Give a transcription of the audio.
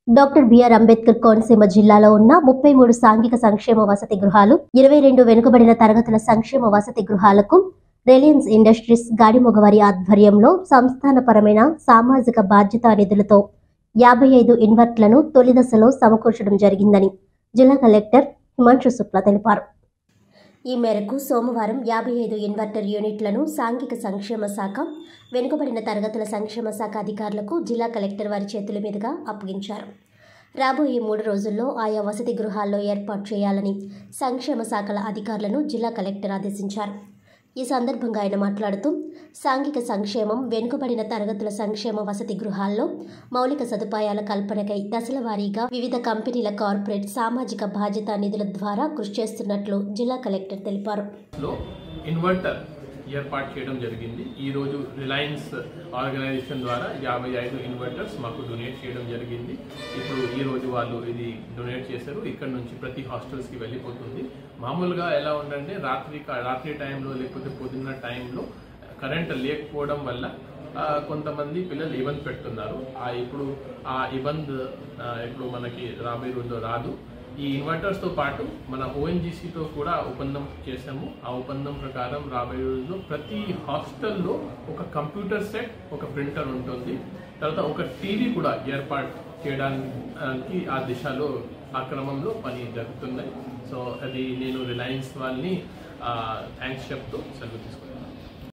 doctor BR Ambedkar Konaseema జిల్లాలో ఉన్న ముప్పై మూడు సాంఘిక సంక్షేమ వసతి గృహాలు ఇరవై రెండు వెనుకబడిన తరగతుల సంక్షేమ వసతి గృహాలకు రిలయన్స్ ఇండస్ట్రీస్ గాడిమొగవారి ఆధ్వర్యంలో సంస్థానపరమైన సామాజిక బాధ్యతా నిధులతో యాభై ఐదు ఇన్వర్ట్లను తొలి దశలో సమకూర్చడం జరిగిందని జిల్లా కలెక్టర్ హిమాంశు శుక్లా తెలిపారు ఈ మేరకు సోమవారం యాభై ఐదు ఇన్వర్టర్ యూనిట్లను సాంఘిక సంక్షేమ శాఖ వెనుకబడిన తరగతుల సంక్షేమ శాఖ అధికారులకు జిల్లా కలెక్టర్ వారి చేతుల మీదుగా అప్పగించారు రాబోయే మూడు రోజుల్లో ఆయా వసతి గృహాల్లో ఏర్పాటు చేయాలని సంక్షేమ శాఖల అధికారులను జిల్లా కలెక్టర్ ఆదేశించారు ఈ సందర్భంగా ఆయన మాట్లాడుతూ సాంఘిక సంక్షేమం వెనుకబడిన తరగతుల సంక్షేమ వసతి గృహాల్లో మౌలిక సదుపాయాల కల్పనకై దశల వారీగా వివిధ కంపెనీల కార్పొరేట్ సామాజిక బాధ్యత నిధుల ద్వారా కృషి చేస్తున్నట్లు జిల్లా కలెక్టర్ తెలిపారు లో ఇన్వర్టర్ ఏర్పాటు చేయడం జరిగింది ఈ రోజు రిలయన్స్ ఆర్గనైజేషన్ ద్వారా యాభై ఐదు ఇన్వర్టర్స్ మాకు డొనేట్ చేయడం జరిగింది ఇప్పుడు ఈ రోజు వాళ్ళు ఇది డొనేట్ చేశారు ఇక్కడ నుంచి ప్రతి హాస్టల్స్కి వెళ్ళిపోతుంది మామూలుగా ఎలా ఉందంటే రాత్రి రాత్రి టైంలో లేకపోతే పొద్దున్న టైంలో కరెంట్ లేకపోవడం వల్ల ఆ, కొంతమంది పిల్లలు ఇబ్బంది పెడుతున్నారు ఆ ఇప్పుడు ఆ ఇబ్బంది ఆ, ఇప్పుడు మనకి రాబోయే రోజుల్లో రాదు ఈ ఇన్వర్టర్స్ తో పాటు మన ONGC తో కూడా ఒప్పందం చేసాము ఆ ఒప్పందం ప్రకారం రాబోయే రోజుల్లో ప్రతి హాస్టల్లో ఒక కంప్యూటర్ సెట్ ఒక ప్రింటర్ ఉంటుంది తర్వాత ఒక టీవీ కూడా ఏర్పాటు చేయడానికి ఆ దిశలో ఆ క్రమంలో పని జరుగుతున్నాయి సో అది నేను రిలయన్స్ వాళ్ళని థ్యాంక్స్ చెప్తూ సెలవు తీసుకుంటాను